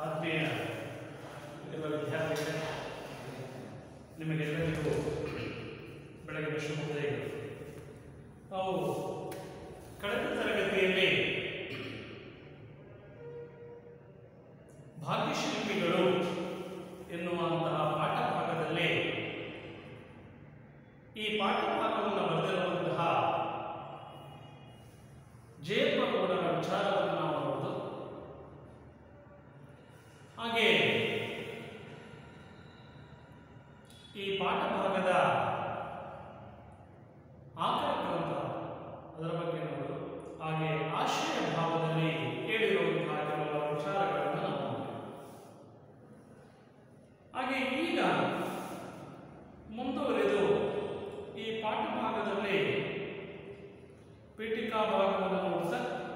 ಆತ್ಮೀಯ ಎಲ್ಲ ವಿದ್ಯಾರ್ಥಿಗಳೇ ನಿಮಗೆಲ್ಲರಿಗೂ ಬೆಳಗಿನ ಶುಭೋದಯಗಳು ನಾವು ಕಳೆದ ತರಗತಿಯಲ್ಲಿ ಭಾಗ್ಯಶಿಲ್ಪಿಗಳು ಎನ್ನುವಂತಹ ಪಾಠ ಭಾಗದಲ್ಲಿ ಈ ಪಾಠ ಭಾಗವನ್ನು ಬರೆದಿರುವಂತಹ ಜಯಪ್ಪಗೌಡರ ವಿಚಾರವನ್ನು ನಾವು ನೋಡೋದು ಹಾಗೆ ಈ ಪಾಠ ಭಾಗದ ಆಕರ ಗ್ರಂಥ ಅದರ ಬಗ್ಗೆ ನೋಡೋದು ಹಾಗೆ ಆಶ್ರಯ ಭಾವದಲ್ಲಿ ಹೇಳಿರುವಂತಹ ಕೆಲವು ವಿಚಾರಗಳನ್ನು ನಾವು ನೋಡೋಣ. ಹಾಗೆ ಈಗ ಮುಂದುವರೆದು ಈ ಪಾಠ ಭಾಗದಲ್ಲಿ ಪೀಠಿಕಾ ಭಾಗವನ್ನು ನೋಡ್ತಾ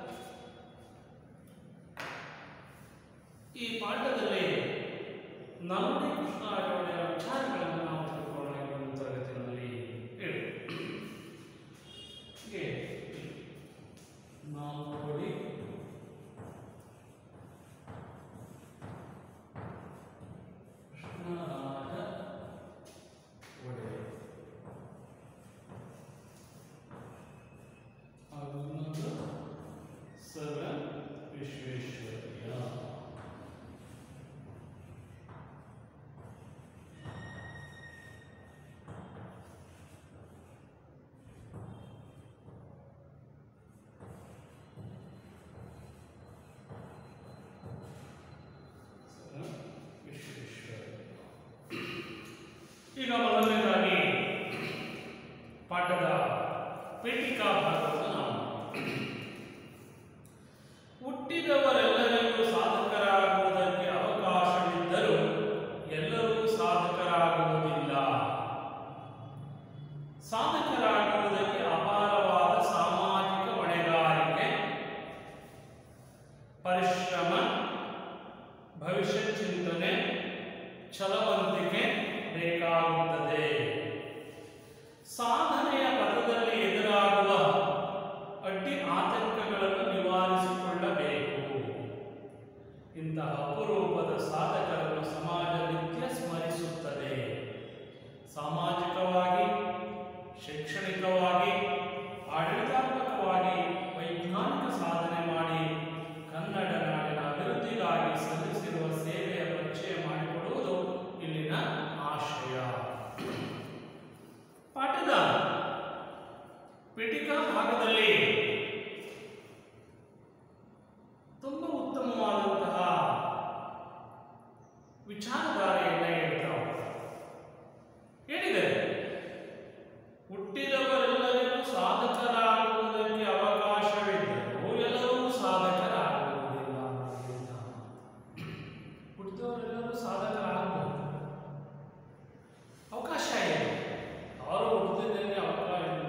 ಈ ಪಾಠದಲ್ಲಿ ನಾಲ್ಕು ಕೃಷ್ಣರಾಜೊಡೆಯ ವಿಚಾರಗಳನ್ನು ನಾವು ತಿಳ್ಕೊಳ್ಳೋಣ ಈ ಒಂದು ತರಗತಿಯಲ್ಲಿ ಹೇಳಿ ಹೀಗೆ ನಾವು ನೋಡಿ ಕೃಷ್ಣರಾಜ ಒಡೆಯ ಹಾಗೂ ಇನ್ನೊಂದು ಸರ ವಿಶ್ವೇಶ್ವರಯ್ಯ ಸರ ವಿಶ್ವೇಶ್ವರಯ್ಯ ಈಗ ಮೊದಲನೇದಾಗಿ ಪಾಠದ ಪೀಠಿಕಾ ಭಾಗವನ್ನು ನಾವು ಹುಟ್ಟಿದವರೆಲ್ಲರಿಗೂ ಸಾಧಕರಾಗುವುದಕ್ಕೆ ಅವಕಾಶವಿದ್ದರೂ ಎಲ್ಲರೂ ಸಾಧಕರಾಗುವುದಿಲ್ಲ ಸಾಧಕರಾಗುವುದಕ್ಕೆ ಅಪಾರವಾದ ಸಾಮಾಜಿಕ ಹೊಣೆಗಾರಿಕೆ ಪರಿಶ್ರಮ ಭವಿಷ್ಯ ಚಿಂತನೆ ಛಲವಂತಿಕೆ ಬೇಕಾಗುತ್ತದೆ ಸಾಧನೆಯ ಪಥದಲ್ಲಿ ಎದುರಾಗುವ ಅಡ್ಡಿ ಆತಂಕಗಳನ್ನು ನಿವಾರಿಸಿಕೊಳ್ಳಬೇಕು ಇಂತಹ ಅಪರೂಪದ ಸಾಧಕರನ್ನು ಸಮಾಜ ನಿತ್ಯ ಸ್ಮರಿಸುತ್ತದೆ ಸಾಮಾಜಿಕವಾಗಿ ಶೈಕ್ಷಣಿಕವಾಗಿ ಆಡಳಿತಾತ್ಮಕವಾಗಿ ವೈಜ್ಞಾನಿಕ ಸಾಧನೆ ಮಾಡಿ ಕನ್ನಡ ನಾಡಿನ ಅಭಿವೃದ್ಧಿಗಾಗಿ ಸಲ್ಲಿಸಿರುವ ಸೇವೆಯ ಪರಿಚಯ ಮಾಡಿಕೊಡುವುದು ಇಲ್ಲಿನ ಆಶಯ ಪಾಠದ ಪೀಠಿಕಾ ಭಾಗದಲ್ಲಿ ತುಂಬಾ ಉತ್ತಮವಾದಂತಹ ವಿಚಾರಧಾರೆಯನ್ನ ಹೇಳ್ತಾ ಹೋಗ್ತಾರೆ. ಹೇಳಿದ್ದಾರೆ ಹುಟ್ಟಿದವರೆಲ್ಲರಿಗೂ ಸಾಧಕರಾಗುವುದಕ್ಕೆ ಅವಕಾಶವಿದ್ದರೂ ಎಲ್ಲರೂ ಸಾಧಕರಾಗುವುದಿಲ್ಲ ಅಂತ. ಹುಟ್ಟಿದವರೆಲ್ಲರೂ ಸಾಧಕರಾಗಬಹುದು ಅವಕಾಶ ಇದೆ ಅವರು ಹುಟ್ಟಿದಂಗೆ ಅವಕಾಶ ಇಲ್ಲ.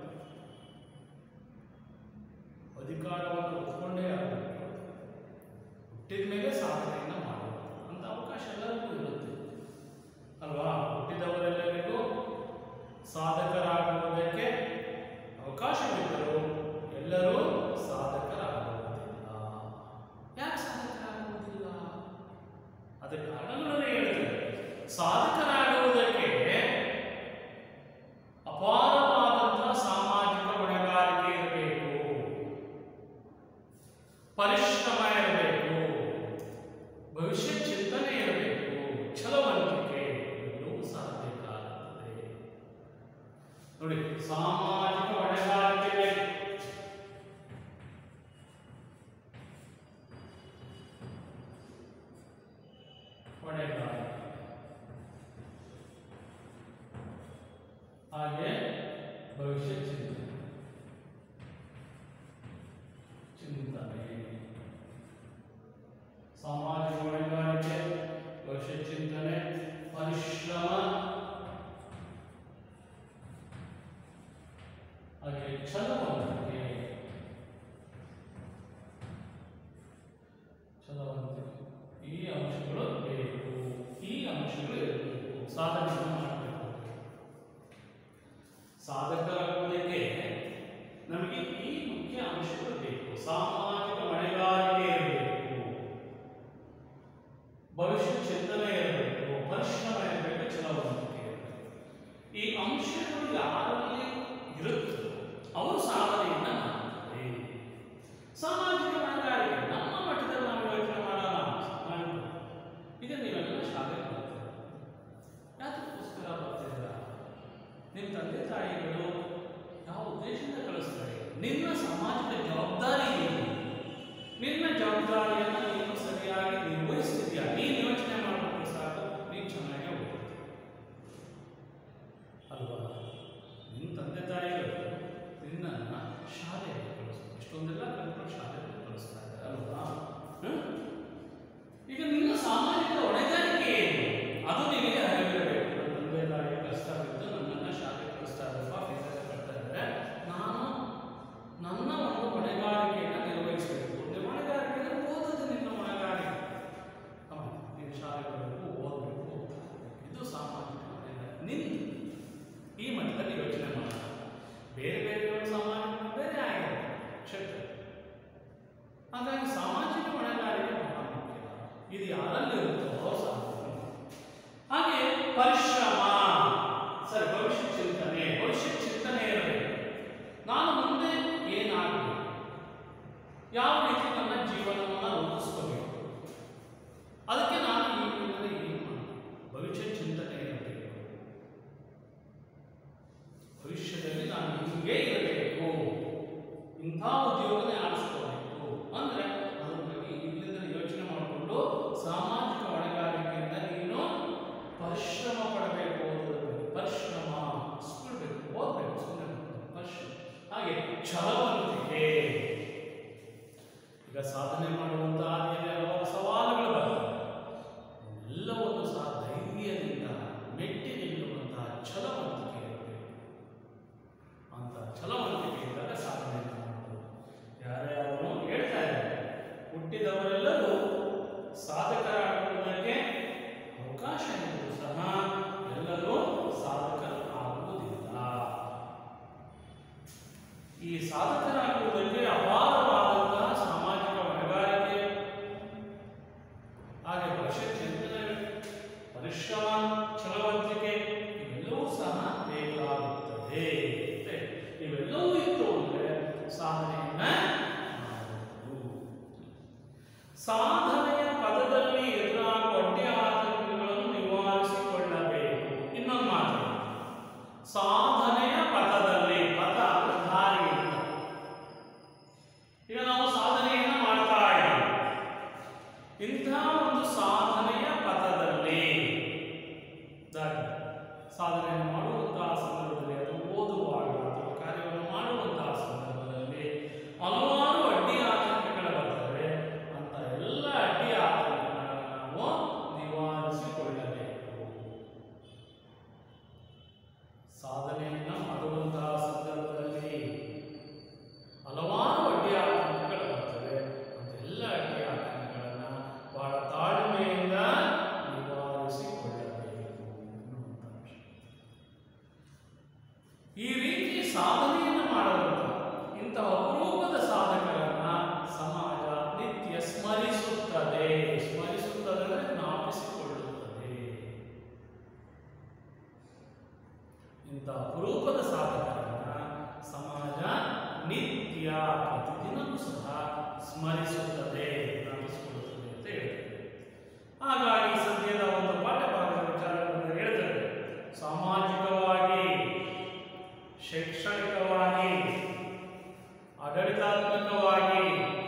ಅಧಿಕಾರವನ್ನು ಹೊತ್ಕೊಂಡೇ ಆಗಬೇಕು ಹುಟ್ಟಿದ ಮೇಲೆ ಸಾಧನೆಯನ್ನು ಮಾಡಬೇಕು ಅಂತ ಅವಕಾಶ ಎಲ್ಲರಿಗೂ ಇರುತ್ತೆ ಅಲ್ವಾ ಹುಟ್ಟಿದವರೆಲ್ಲರಿಗೂ ಸಾಧಕರಾಗುವುದಕ್ಕೆ ಅವಕಾಶವಿದ್ದರೂ ಎಲ್ಲರೂ ಸಾಧಕರಾಗುವುದಿಲ್ಲ ಯಾಕೆ ಸಾಧಕರಾಗುವುದಿಲ್ಲ ಅದಕ್ಕೆ ಕಾರಣಗಳನ್ನು ಹೇಳ್ತಾರೆ ಸಾಧಕರಾಗುವುದಕ್ಕೆ ಅಪಾರವಾದಂತಹ ಸಾಮಾಜಿಕ ಹೊಣೆಗಾರಿಕೆ ಇರಬೇಕು ಪರಿಶ್ರಮ ಇರಬೇಕು ಭವಿಷ್ಯ ಚಿಂತನೆ ಇರಬೇಕು ಛಲವಂತಿಕೆ ಇವೆಲ್ಲವೂ ಸಾಧ್ಯಕ್ಕಾಗುತ್ತದೆ ನೋಡಿ ಸಾಮಾಜಿಕ ಹೊಣೆಗಾರಿಕೆ ಬೇಕು. ಹೊಣೆಗಾರಿಕೆ ಹಾಗೆ ಭವಿಷ್ಯ ಚಿಂತನೆ ಚಿಂತನೆ ಸಾಮಾಜಿಕ ಹೊಣೆಗಾರಿಕೆ ಭವಿಷ್ಯ ಚಿಂತನೆ ಪರಿಶ್ರಮ ಹಾಗೆ ಛಲವಂತಿಕೆ ಛಲವಂತಿಕೆ ಈ ಅಂಶಗಳು ಬೇಕು ಈ ಅಂಶಗಳು ಇರಬೇಕು ಸಾಧನೆಯನ್ನು ಮಾಡಬೇಕು ಸಾಧಕರಾಗುವುದಕ್ಕೆ ನಮಗೆ ಈ ಮುಖ್ಯ ಅಂಶಗಳು ಬೇಕು ಸಾಮಾಜಿಕ ಹೊಣೆಗಾರಿಕೆ ಇರಬೇಕು ಭವಿಷ್ಯ ಚಿಂತನೆ ಇರಬೇಕು ಪರಿಶ್ರಮ ಇರಬೇಕು ಚಲವಣಿಕೆ ಇರಬೇಕು ಈ ಅಂಶಗಳು ಯಾರಲ್ಲಿ ಇರುತ್ತೋ ಅವರು ಸಾಧನೆಯನ್ನ ಮಾಡ್ತಾರೆ ಸಾಮಾಜಿಕ ಹೊಣೆಗಾರಿಕೆ ನಮ್ಮ ಮಟ್ಟದಲ್ಲಿ ನಾವು ಯೋಚನೆ ಮಾಡೋಣ ಮಾಡ್ಬೋದು. ಈಗ ನೀವೆಲ್ಲ ಶಾಲೆಗೆ ಬರ್ತೀರ ಯಾತಕ್ಕೋಸ್ಕರ ಬರ್ತಿದ್ದೀರಾ ನಿಮ್ಮ ತಂದೆ ತಾಯಿಗಳು ಯಾವ ಉದ್ದೇಶದಿಂದ ಕಳಿಸ್ತಾರೆ ನಿನ್ನ ಸಮಾಜದ ಜವಾಬ್ದಾರಿ ಏನು ನಿನ್ನ ಜವಾಬ್ದಾರಿಯನ್ನು ನೀನು ಸರಿಯಾಗಿ ನಿರ್ವಹಿಸ್ತಿದ್ಯಾ ನೀನು ಯೋಚನೆ ಮಾಡ್ಬಿಟ್ರೆ ಸಾಕು ನೀನು ಚೆನ್ನಾಗಿ ಹೋಗ್ತೀಯ ಅಲ್ವಾ ನಿನ್ನ ತಂದೆ ತಾಯಿಗಳು ನಿನ್ನನ್ನು ಶಾಲೆಗೆ ಕಳಿಸ್ತಾರೆ ಇಷ್ಟೊಂದೆಲ್ಲ ಕಲ್ತ್ಕೊಂಡು ಶಾಲೆಗೆ ಕಳಿಸ್ತಾ ಇದ್ದಾರೆ ಅಲ್ವಾ ಹ್ಮ್? ಈಗ ನಿನ್ನ ಸಾಮಾಜಿಕ ಹೊಣೆಗಾರಿಕೆ ಏನು ಅದು ನಿನಗೆ ಅರಿವಿರಬೇಕು ನನ್ನ ತಂದೆ ತಾಯಿ ಕಷ್ಟ ಬಿದ್ದು ನನ್ನನ್ನು ಶಾಲೆಗೆ ಕಳಿಸ್ತಾ ಇದ್ದಾರಪ್ಪ ಫೀಸೆಲ್ಲ ಕಟ್ತಾ ಇದ್ದಾರೆ ನಾನು ನನ್ನ ಒಂದು ಹೊಣೆಗಾರಿಕೆಯನ್ನು ನಿರ್ವಹಿಸಬೇಕು ಒಂದು ಹೊಣೆಗಾರಿಕೆ ಅಂದರೆ ಓದೋದು ನಿನ್ನ ಹೊಣೆಗಾರಿಕೆ ಅಮ್ಮ ನೀನು ಶಾಲೆಗೆ ಬರಬೇಕು ಓದಬೇಕು ಓದ್ತಾ ಇರ್ಬೇಕು. ಇದು ಸಾಮಾಜಿಕ ಹೊಣೆಗಾರಿಕೆ ನಿಂದು ಈ ಮಟ್ಟದಲ್ಲಿ ಯೋಚನೆ ಮಾಡೋಣ ಬೇರೆ ಬೇರೆಯವರ ಸಾಮಾಜಿಕ ಬೇರೆ ಆಗಿರುತ್ತೆ ಕ್ಷೇತ್ರ ಹಾಗಾಗಿ ಸಾಮಾಜಿಕ ಹೊಣೆಗಾರಿಕೆ ಬಹಳ ಮುಖ್ಯ ಇದು ಯಾರಲ್ಲಿ ಇರುತ್ತೋ ಸಾಧನೆ ಹಾಗೆ ಪರಿಶ್ರಮ ಸರಿ ಭವಿಷ್ಯ ಚಿಂತನೆ ಭವಿಷ್ಯ ಚಿಂತನೆ ಇರಬೇಕು ನಾನು ಮುಂದೆ ಏನಾಗಬೇಕು ಯಾವ ರೀತಿ ನನ್ನ ಜೀವನವನ್ನು ರೂಪಿಸ್ಕೋಬೇಕು ಅದಕ್ಕೆ ನಾನು ಈಗಿಂದಲೇ ಏನು ಮಾಡಬೇಕು ಭವಿಷ್ಯ ಚಿಂತನೆ ಇರಬೇಕು ಭವಿಷ್ಯದಲ್ಲಿ ನಾನು ಹಿಂಗೆ ಇರಬೇಕು ಇಂಥ ಉದ್ಯೋಗನೇ ಆರಿಸ್ಕೋಬೇಕು ಅಂದ್ರೆ ಅದ್ರ ಬಗ್ಗೆ ಇಲ್ಲಿಂದ ಯೋಚನೆ ಮಾಡಿಕೊಂಡು ಸಾಮಾಜಿಕ ಹೊಣೆಗಾರಿಕೆಯಿಂದ ನೀನು ಪರಿಶ್ರಮ ಪಡಬೇಕು ಓದೋದಕ್ಕೆ ಪರಿಶ್ರಮ ಸ್ಕೂಲ್ಬೇಕು ಓದಬೇಕು ಸುಮ್ಮನೆ ಪರಿಶ್ರಮ ಹಾಗೆ ಛಲವಂತಿಕೆ ಈಗ ಸಾಧನೆ ಮಾಡುವಂತ ಹಾದಿಯಲ್ಲಿ ಹಲವಾರು ಸವಾಲುಗಳು ಬರ್ತವೆ ಎಲ್ಲವನ್ನು ಸಹ ಧೈರ್ಯದಿಂದ ಮೆಟ್ಟಿ ನಿಲ್ಲುವಂತಹ ಛಲವಂತಿಕೆ ಇರಬೇಕು ಅಂತ ಛಲವಂತಿಕೆ ಇದ್ದಾಗ ಸಾಧನೆ ಮಾಡಬಹುದು ಯಾರೇ ಅವನು ಹೇಳ್ತಾ ಇದ್ದಾರೆ ಹುಟ್ಟಿದವರೆಲ್ಲರೂ ಸಾಧಕರಾಗುವುದಕ್ಕೆ ಅವಕಾಶ ಇದ್ದರೂ ಸಹ ಎಲ್ಲರೂ ಸಾಧಕರು ಆಗುವುದಿಲ್ಲ ಈ ಸಾಧಕರಾಗುವುದಕ್ಕೆ ಅಪಾರವಾದಂತಹ ಸಾಮಾಜಿಕ ಹೊಣೆಗಾರಿಕೆ ಹಾಗೆ ಭವಿಷ್ಯ ಚಿಂತನೆ ಪರಿಶ್ರಮ ಛಲವಂತಿಕೆ ಇವೆಲ್ಲವೂ ಸಹ ಬೇಕಾಗುತ್ತದೆ ಮತ್ತೆ ಇವೆಲ್ಲವೂ ಇತ್ತು ಅಂದ್ರೆ ಸಾಧನೆಯನ್ನ ಮಾಡಬಹುದು ಸಾಧನೆಯ ಪದದಲ್ಲಿ ಎದುರಾಗುವ ಅಡ್ಡಿ ಆತಂಕಗಳನ್ನು ನಿವಾರಿಸಿಕೊಳ್ಳಬೇಕು ಇನ್ನೊಂದು ಮಾತು ಸಾಧನೆಯ ಪದದಲ್ಲಿ ಪದ ಅಂದ್ರೆ ದಾರಿ ಅಂತ ಈಗ ನಾವು ಸಾಧನೆಯನ್ನ ಮಾಡ್ತಾ ಇದ್ದೀವಿ ಇಂಥ ಒಂದು ಸಾಧನೆಯ ಪಥದಲ್ಲಿ ದಾರಿ ಸಾಧನೆಯನ್ನು ಮಾಡುವಂತಹ ಸಂದರ್ಭದಲ್ಲಿ ಅಥವಾ ಓದುವಾಗ ಅಥವಾ ಕಾರ್ಯವನ್ನು ಮಾಡುವಂತಹ ಸಂದರ್ಭದಲ್ಲಿ ಹಲವಾರು ಅಡ್ಡಿ ಆತಂಕಗಳು ಬರ್ತವೆ ಅಂತ ಎಲ್ಲ ಅಡ್ಡಿ ಆತಂಕಗಳನ್ನು ನಾವು ನಿವಾರಿಸಿಕೊಳ್ಳಬೇಕು ಸಾಧನೆಯನ್ನ ಮಾಡುವಂತಹ ಸಂದರ್ಭದಲ್ಲಿ ಹಲವಾರು ಅಡ್ಡಿ ಆತಂಕಗಳು ಬರ್ತವೆ ಅದೆಲ್ಲ ಅಡ್ಡಿ ಆತಂಕಗಳನ್ನು ಬಹಳ ತಾಳ್ಮೆಯಿಂದ ನಿವಾರಿಸಿಕೊಳ್ಳಬೇಕು ಅನ್ನುವಂಥ ಅಂಶ. ಈ ರೀತಿ ಸಾಧನೆಯನ್ನು ಮಾಡುವಂಥ ಇಂತಹ ಅಪರೂಪದ ಸಾಧಕರನ್ನ ಸಮಾಜ ನಿತ್ಯ ಸ್ಮರಿಸುತ್ತದೆ ಸ್ಮರಿಸುತ್ತದೆ ಅಂದರೆ ಜ್ಞಾಪಿಸಿಕೊಳ್ಳುತ್ತದೆ ಇಂಥ ಅಪರೂಪದ ಸಾಧಕರನ್ನ ಸಮಾಜ ನಿತ್ಯ ಪ್ರತಿದಿನವೂ ಸಹ ಸ್ಮರಿಸುತ್ತದೆ ಜ್ಞಾಪಿಸಿಕೊಳ್ಳುತ್ತದೆ ಅಂತ ಹೇಳ್ತಾರೆ ಹಾಗಾಗಿ ಸದ್ಯದ ಒಂದು ಪಾಠಭಾಗದ ವಿಚಾರಗಳನ್ನು ಹೇಳ್ತಾರೆ ಸಾಮಾಜಿಕವಾಗಿ ಶೈಕ್ಷಣಿಕವಾಗಿ ಆಡಳಿತಾತ್ಮಕವಾಗಿ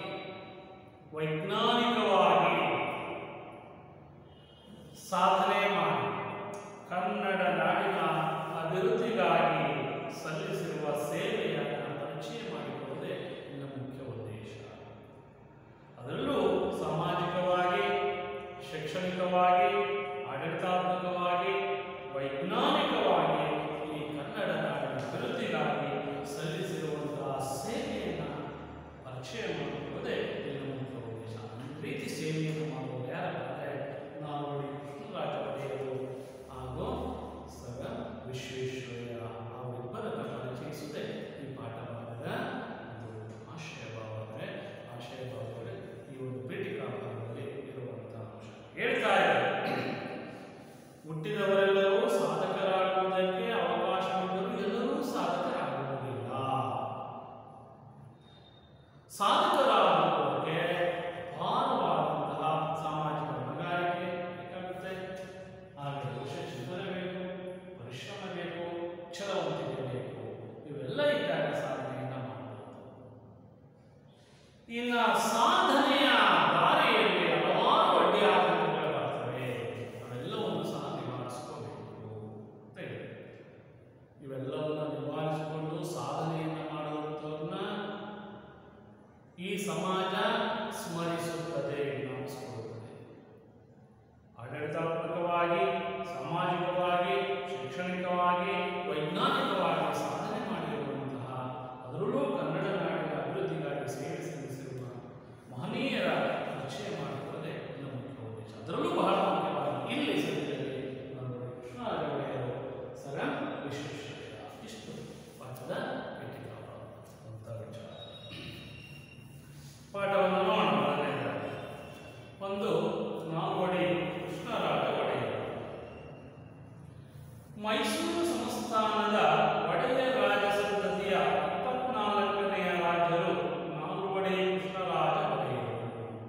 ವೈಜ್ಞಾನಿಕವಾಗಿ ಸಾಧನೆ ಮಾಡಿ ಕನ್ನಡ ನಾಡಿನ ಅಭಿವೃದ್ಧಿಗಾಗಿ ಸಲ್ಲಿಸಿರುವ ಸೇವೆಯನ್ನು ಪರಿಚಯ ಮಾಡಿಕೊಳ್ಳುವುದೇ ಇನ್ನು ಮುಖ್ಯ ಉದ್ದೇಶ ಒಂದು ನಾಲ್ವಡಿ ಕೃಷ್ಣರಾಜ ಒಡೆಯರು ಮೈಸೂರು ಸಂಸ್ಥಾನದ ಒಡೆಯ ರಾಜ ಸಂತತಿಯ ಇಪ್ಪತ್ನಾಲ್ಕನೆಯ ರಾಜರು ನಾಲ್ವಡಿ ಕೃಷ್ಣರಾಜ ಒಡೆಯರು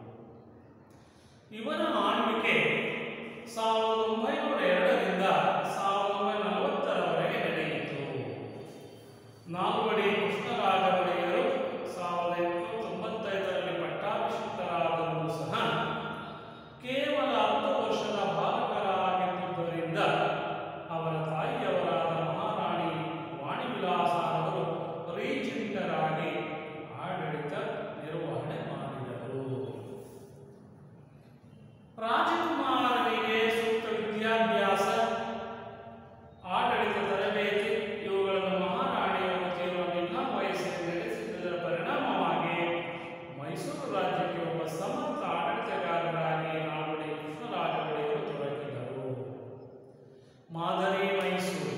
ಇವರ ಆಳ್ವಿಕೆ ಸಾವಿರದ ಒಂಬೈನೂರ ಎರಡರಿಂದ ಸಾವಿರದ ಒಂಬೈನೂರ ನಲವತ್ತರವರೆಗೆ ನಡೆಯಿತು ನಾಲ್ವಡಿ ಕೃಷ್ಣರಾಜ ಒಡೆಯರು ಸಾವಿರದ ಎಂಟುನೂರ ತೊಂಬತ್ತೈದರಲ್ಲಿ ಪಟ್ಟಾಭಿಷಿಕ್ತರಾದರೂ ಸಹ ಕೇವಲ ಹತ್ತು ವರ್ಷದ ಬಾಲಕರಾಗಿದ್ದುದರಿಂದ ಅವರ ತಾಯಿಯವರಾದ ಮಹಾರಾಣಿ ವಾಣಿವಿಲಾಸರವರು ರೀಜೆಂಟರಾಗಿ ಆಡಳಿತ ನಿರ್ವಹಣೆ ಮಾಡಿದರು ರಾಜಕುಮಾರನಿಗೆ ಸೂಕ್ತ ವಿದ್ಯಾಭ್ಯಾಸ ಆಡಳಿತ ತರಬೇತಿ ಇವುಗಳನ್ನು ಮಹಾರಾಣಿಯವರು ತೀರುವ ನಿನ್ನ ವಯಸ್ಸಿನಲ್ಲಿ ನಡೆಸಿದ್ದರ ಪರಿಣಾಮವಾಗಿ ಮೈಸೂರು ರಾಜ್ಯಕ್ಕೆ ಒಬ್ಬ ಸಮರ್ಥ ಆಡಳಿತಗಾರರಾಗಿ ನಾಲ್ವಡಿ ಕೃಷ್ಣರಾಜ ಒಡೆಯರು ತೊಡಗಿದರು ಮಾದರಿ ಮೈಸೂರು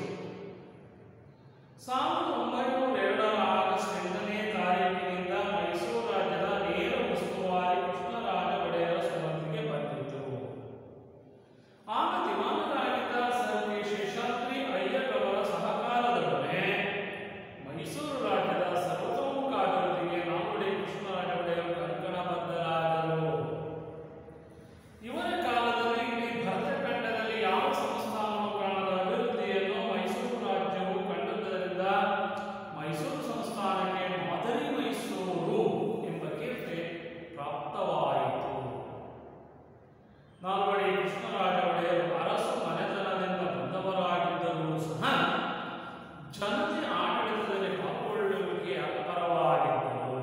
ಸಾವಿರದ ಒಂಬೈನೂರ ಎರಡರ ಆಗಸ್ಟ್ ಎಂಟನೇ ತಾರೀಕಿನಿಂದ ಮೈಸೂರು ರಾಜ್ಯದ ನೇರ ಉಸ್ತುವಾರಿ ಕೃಷ್ಣರಾಜ ಒಡೆಯರ ಸುಮತಿಗೆ ಬಂದಿತು ಆಗ ದಿವಾನರಾಗಿದ್ದ ಸರ್ ಕೆ ಶೇಷಾದ್ರಿ ಅಯ್ಯರವರ ಸಹಕಾರದೊಡನೆ ಮೈಸೂರು ರಾಜ್ಯದ ಸರ್ವತೋಮುಖ ಅಭಿವೃದ್ಧಿಗೆ ನಾಲ್ವಡಿ ಕೃಷ್ಣರಾಜ ಒಡೆಯರು ಕಂಕಣಬದ್ಧರಾದರು ಇವರ ಕಾಲದಲ್ಲಿ ಇಡೀ ಭರತಖಂಡದಲ್ಲಿ ಯಾವ ಸಂಸ್ಥಾನವೂ ಕಾಣದ ಅಭಿವೃದ್ಧಿಯನ್ನು ಮೈಸೂರು ರಾಜ್ಯವು ಕಂಡುದರಿಂದ ಮೈಸೂರು ಸಂಸ್ಥಾನಕ್ಕೆ ಮಾದರಿ ಮೈಸೂರು ಎಂಬ ಕೀರ್ತಿ ಪ್ರಾಪ್ತವಾಯಿತು ನಾಲ್ವಡಿ ಕೃಷ್ಣರಾಜ ಒಡೆಯರು ಅರಸು ಮನೆತನದಿಂದ ಬಂದವರಾಗಿದ್ದರೂ ಸಹ ಜನತೆ ಆಡಳಿತದಲ್ಲಿ ಪಾಲ್ಗೊಳ್ಳುವಿಕೆ ಅಪರವಾಗಿದ್ದರು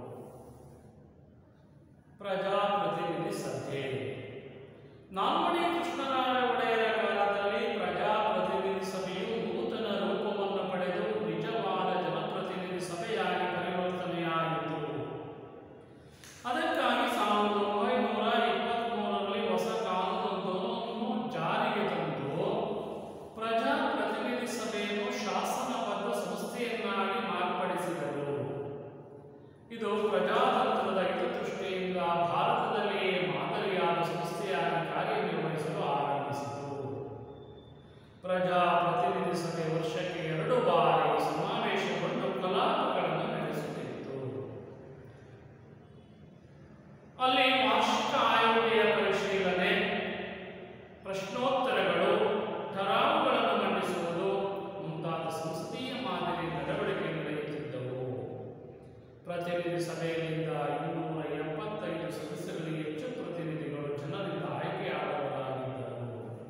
ಪ್ರಜಾಪ್ರತಿನಿಧಿ ಸಭೆ ನಾಲ್ವಡಿ ಕೃಷ್ಣರಾಜ ಒಡೆಯರ ಕಾಲದಲ್ಲಿ ಪ್ರಜಾಪ್ರತಿನಿಧಿ ಸಭೆಯು ನೂತನ ರೂಪವನ್ನು ಪಡೆದು ನಿಜವಾದ ಜನಪ್ರತಿನಿಧಿ ಸಭೆಯಾಗಿ ಪರಿವರ್ತನೆಯಾಯಿತು ಅದಕ್ಕಾಗಿ ಸಾವಿರದ ಒಂಬೈನೂರ ಇಪ್ಪತ್ತ್ಮೂರರಲ್ಲಿ ಹೊಸ ಕಾನೂನೊಂದನ್ನು ಜಾರಿಗೆ ತಂದು ಪ್ರಜಾಪ್ರತಿನಿಧಿ ಸಭೆಯನ್ನು ಶಾಸನಬದ್ಧ ಸಂಸ್ಥೆಯನ್ನಾಗಿ ಮಾರ್ಪಡಿಸಿದರು ಇದು ಪ್ರಜಾತಂತ್ರದ ಹಿತದೃಷ್ಟಿಯಿಂದ ಭಾರತದಲ್ಲಿಯೇ ಮಾದರಿಯಾದ ಸಂಸ್ಥೆಯಾಗಿ ಕಾರ್ಯನಿರ್ವಹಿಸಲು ಆರಂಭಿಸಿತು ಪ್ರಜಾಪ್ರತಿನಿಧಿ ಸಭೆ ವರ್ಷಕ್ಕೆ ಎರಡು ಬಾರಿ ಸಮಾವೇಶಗೊಂಡು ಕಲಾಪಗಳನ್ನು ನಡೆಸುತ್ತಿತ್ತು ಅಲ್ಲಿ ವಾರ್ಷಿಕ ಆಯೋಗೀಯ ಪರಿಶೀಲನೆ ಪ್ರಶ್ನೋತ್ತರಗಳು ಠರಾವುಗಳನ್ನು ಮಂಡಿಸುವುದು ಮುಂತಾದ ಸಂಸ್ಥೀಯ ಮಾದರಿ ನಡವಳಿಕೆ ನಡೆಯುತ್ತಿದ್ದವು ಪ್ರತಿನಿಧಿ ಸಭೆಯಲ್ಲಿಂದ ಇನ್ನೂರ ಎಪ್ಪತ್ತೈದು ಸದಸ್ಯರಿಗೆ ಹೆಚ್ಚು ಪ್ರತಿನಿಧಿಗಳು ಜನರಿಂದ ಆಯ್ಕೆಯಾದವರಾಗಿದ್ದರು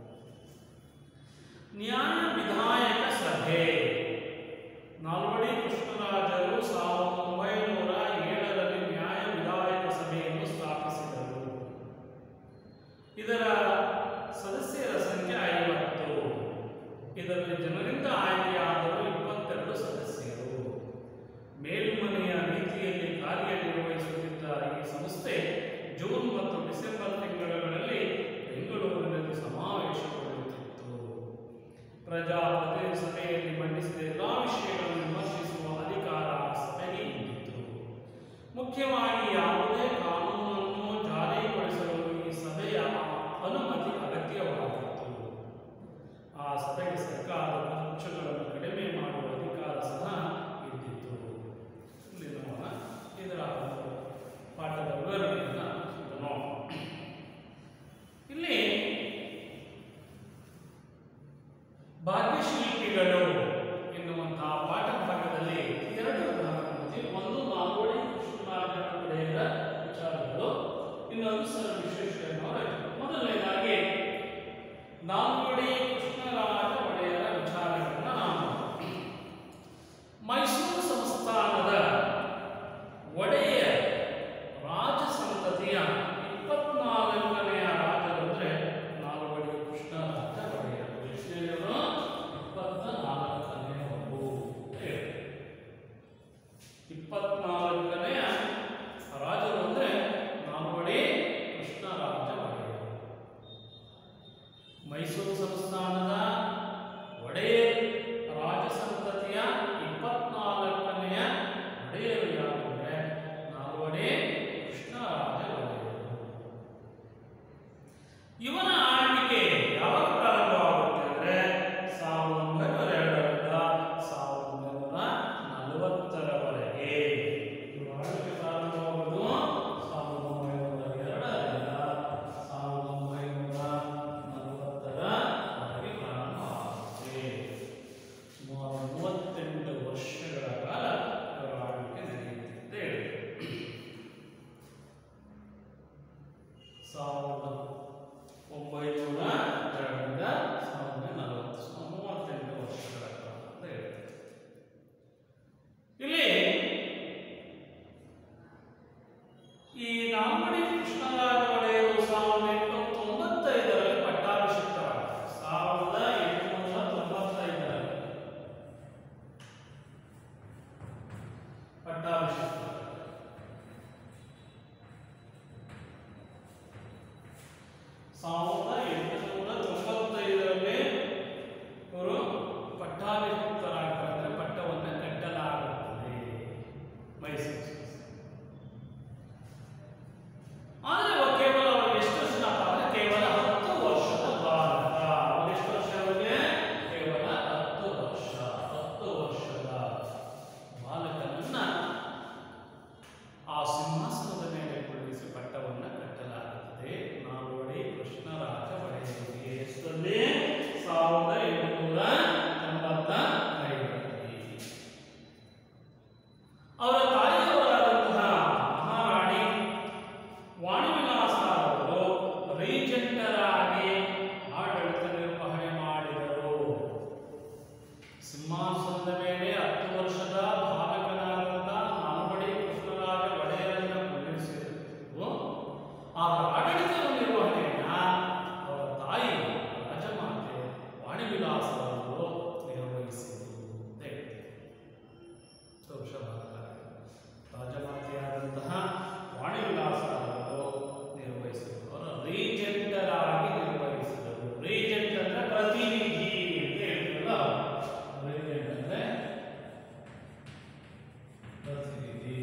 ನ್ಯಾಯ ವಿಧಾಯಕ ಸಭೆ ನಾಲ್ವಡಿ ಕೃಷ್ಣರಾಜರು ಸಾವಿರದ ಒಂಬೈನೂರ ಏಳರಲ್ಲಿ ನ್ಯಾಯ ವಿಧಾಯಕ ಸಭೆಯನ್ನು ಸ್ಥಾಪಿಸಿದರು ಇದರ ಸದಸ್ಯರ ಸಂಖ್ಯೆ ಐವತ್ತು ಇದರಲ್ಲಿ ಜನರಿಂದ ಆಯ್ಕೆಯಾದವರು ಇಪ್ಪತ್ತೆರಡು ಸದಸ್ಯರು ಮೇಲ್ಮನೆಯ ರೀತಿಯಲ್ಲಿ ಕಾರ್ಯನಿರ್ವಹಿಸುತ್ತಿದ್ದ ಈ ಸಂಸ್ಥೆ ಜೂನ್ ಮತ್ತು ಡಿಸೆಂಬರ್ ತಿಂಗಳುಗಳಲ್ಲಿ ಬೆಂಗಳೂರಿನಲ್ಲಿ ಸಮಾವೇಶಗೊಳ್ಳುತ್ತಿತ್ತು ಪ್ರಜಾಪ್ರತಿನಿಧಿ ಸಭೆಯಲ್ಲಿ ಮಂಡಿಸಿದ ಎಲ್ಲಾ ವಿಷಯಗಳನ್ನು ವಿಮರ್ಶಿಸುವ ಅಧಿಕಾರ ಸಭೆಗೆ ಇದ್ದಿತು ಮುಖ್ಯವಾಗಿ ಯಾವುದೇ ಕಾನೂನನ್ನು ಜಾರಿಗೊಳಿಸಲು ಈ ಸಭೆಯ ಅನುಮತಿ ಅಗತ್ಯವಾಗಿತ್ತು ಆ ಸಭೆಗೆ ಸರ್ಕಾರದ ಖರ್ಚುಗಳನ್ನು ಕಡಿಮೆ ಮಾಡುವ ಅಧಿಕಾರ ಸಹ ಇದ್ದಿತ್ತು ಇಲ್ಲಿ ನೋಡೋಣ ಇದರ ಒಂದು ಪಾಠದ ವಿವರಣೆಯನ್ನು ಸ್ವಲ್ಪ ನೋಡೋಣ ಇಲ್ಲಿ ಭಾಗ್ಯಶಿಲ್ಪಿಗಳು ಎನ್ನುವಂತಹ ಪಾಠ ಭಾಗದಲ್ಲಿ ಎರಡು ಉದಾಹರಣೆ ಒಂದು ನಾಲ್ವಡಿ ಕೃಷ್ಣರಾಜ ಒಡೆಯರ ವಿಚಾರಗಳು ಇನ್ನೊಂದು ಸರ್ ವಿಶ್ವೇಶ್ವರಯ್ಯನವರ ಮೊದಲನೇದಾಗಿ ನಾಲ್ವಡಿ ಕೃಷ್ಣರಾಜ ಒಡೆಯರ ವಿಚಾರಗಳನ್ನು ನಾವು ನೋಡೋಣ. ಮೈಸೂರು ಸಂಸ್ಥಾನದ ಒಡೆಯ ರಾಜ ಸಂತತಿಯ ಇಪ್ಪತ್ನಾಲ್ಕನೆಯ ರಾಜರಂದ್ರೆ ನಾಲ್ವಡಿ ಕೃಷ್ಣರಾಜ ಒಡೆಯರು ಎಷ್ಟನೇವರು ಇಪ್ಪತ್ತ ನಾಲ್ಕನೆಯವರು ಇಪ್ಪತ್ನಾಲ್ಕನೆಯ ರಾಜರು ಅಂದ್ರೆ ನಾಲ್ವಡಿ ಕೃಷ್ಣರಾಜ ಒಡೆಯರು ಮೈಸೂರು ಸಂಸ್ಥಾನದ ಒಡೆಯರ್ ರಾಜಸಂತತಿಯ ಇಪ್ಪತ್ನಾಲ್ಕನೆಯ ಒಡೆಯರು ಯಾರಂದ್ರೆ ನಾಲ್ವಡಿ ಕೃಷ್ಣರಾಜ ಒಡೆಯರು ಇವನ ಆಳ್ವಿಕೆ ಯಾವಾಗ ಪ್ರಾರಂಭವಾಗುತ್ತೆ ಅಂದ್ರೆ ಸಾವಿರದ ಒಂಬೈನೂರ ಎರಡರಿಂದ ಸಾವಿರದ ಒಂಬೈನೂರ ನಲವತ್ತರವರೆಗೆ ಇವರ ಆಳ್ವಿಕೆ ಪ್ರಾರಂಭವಾಗುವುದು ಸಾವಿರದ ಒಂಬೈನೂರ ಎರಡರಿಂದ ಸಾವಿರದ ಒಂಬೈನೂರ ನಲವತ್ತರವರೆಗೆ ಪ್ರಾರಂಭವಾಗುತ್ತೆ ಸುಮಾರು ಮೂವತ್ತೆಂಟು ವರ್ಷಗಳ ಕಾಲ ಇವರ ಆಳ್ವಿಕೆ ನಡೆಯುತ್ತೆ ಅಂತ ಹೇಳಿ ಸಾವಿರದ ಒಂಬೈನೂರ ಎರಡರಿಂದ ಸಾವಿರದ ನಲವತ್ತು ಸುಮಾರು ಮೂವತ್ತೆಂಟು ವರ್ಷಗಳ ಕಾಲ ಅಂತ ಹೇಳಿ ಇಲ್ಲಿ ಈ ನಾಲ್ಮಡಿ ಕೃಷ್ಣರಾಜ ಒಡೆಯರು ಸಾವಿರದ ಎಂಟುನೂರ ತೊಂಬತ್ತೈದರಲ್ಲಿ ಪಟ್ಟಾಭಿಷಿಕ್ತರಾಗ್ತಾರೆ ಸಾವಿರದ ಎಂಟುನೂರ ತೊಂಬತ್ತೈದರಲ್ಲಿ ಪಟ್ಟಾಭಿಷಿಕ್ತರಾಗ್ತಾರೆ ಸಾವಿರದ ಎಂಟುನೂರ ತೊಂಬತ್ತೈದರಲ್ಲಿ ಇವರು ಪಟ್ಟಾಭಿಷಿಕ್ತರಾಗ್ತಾರೆ ಅಂದ್ರೆ ಪಟ್ಟವನ್ನು ಕಟ್ಟಲಾಗುತ್ತದೆ ಮೈಸೂರು ಆದರೆ ಅವ್ರು ಕೇವಲ ಅವ್ರಿಗೆ ಎಷ್ಟು ವರ್ಷ ಅಂದ್ರೆ ಕೇವಲ ಹತ್ತು ವರ್ಷದ ಬಾಲಕ ಅವ್ರಿಗೆ ಎಷ್ಟು ವರ್ಷ ಅವರಿಗೆ ಕೇವಲ ಹತ್ತು ವರ್ಷ ಹತ್ತು ವರ್ಷದ ಬಾಲಕನನ್ನ ಆ ಸಿಂಹಾಸನದ ಮೇಲೆ ಕುಳ್ಳಿಸಿ ಪಟ್ಟವನ್ನು ಕಟ್ಟಲಾಗುತ್ತದೆ ನಾಲ್ವಡಿ ಕೃಷ್ಣರಾಜ ಒಡೆಯರಿಗೆ ಎಷ್ಟರಲ್ಲಿ ಸಾವಿರದ ಎಂಟುನೂರ ತೊಂಬತ್ತ ಐದರಲ್ಲಿ ಅವರ ತಾಯಿಯವರಾದಂತಹ ಮಹಾರಾಣಿ ವಾಣಿವಿಲಾಸ ಅವರು ರೀಜೆಂಟರಾಗಿ ಆಡಳಿತ ನಿರ್ವಹಣೆ ಮಾಡಿದರು ಸಿಂಹಾಸನದ ಮೇಲೆ ಹತ್ತು ವರ್ಷದ ಬಾಲಕನಾದಂಥ ನಾಲ್ವಡಿ ಕೃಷ್ಣರಾಜ ಒಡೆಯರನ್ನ ಕುಳ್ಳಿರಿಸಿದರು ಅವರ ಆಡಳಿತ ನಿರ್ವಹಣೆಯನ್ನ ಅವರ ತಾಯಿ ರಾಜಮಾತೆ ವಾಣಿವಿಲಾಸ ಅವರು ನಿರ್ವಹಿಸಿದರು ಅಂತ ಹೇಳ್ತಾರೆ. ಹತ್ತು ವರ್ಷ ಬಾಲಕ ರಾಜಮಾತೆಯಾದಂತಹ ವಾಣಿವಿಲಾಸ ಅವರು ನಿರ್ವಹಿಸಿದರು ಅವರು ರೀಜೆಂಟರಾಗಿ ನಿರ್ವಹಿಸಿದರು ರೀಜೆಂಟ್ ಅಂದ್ರೆ ಪ್ರತಿನಿಧಿ ಅಂತ ಹೇಳ್ತಾರಲ್ಲ ರೀಜೆಂಟ್ ಅಂದ್ರೆ ಪ್ರತಿನಿಧಿ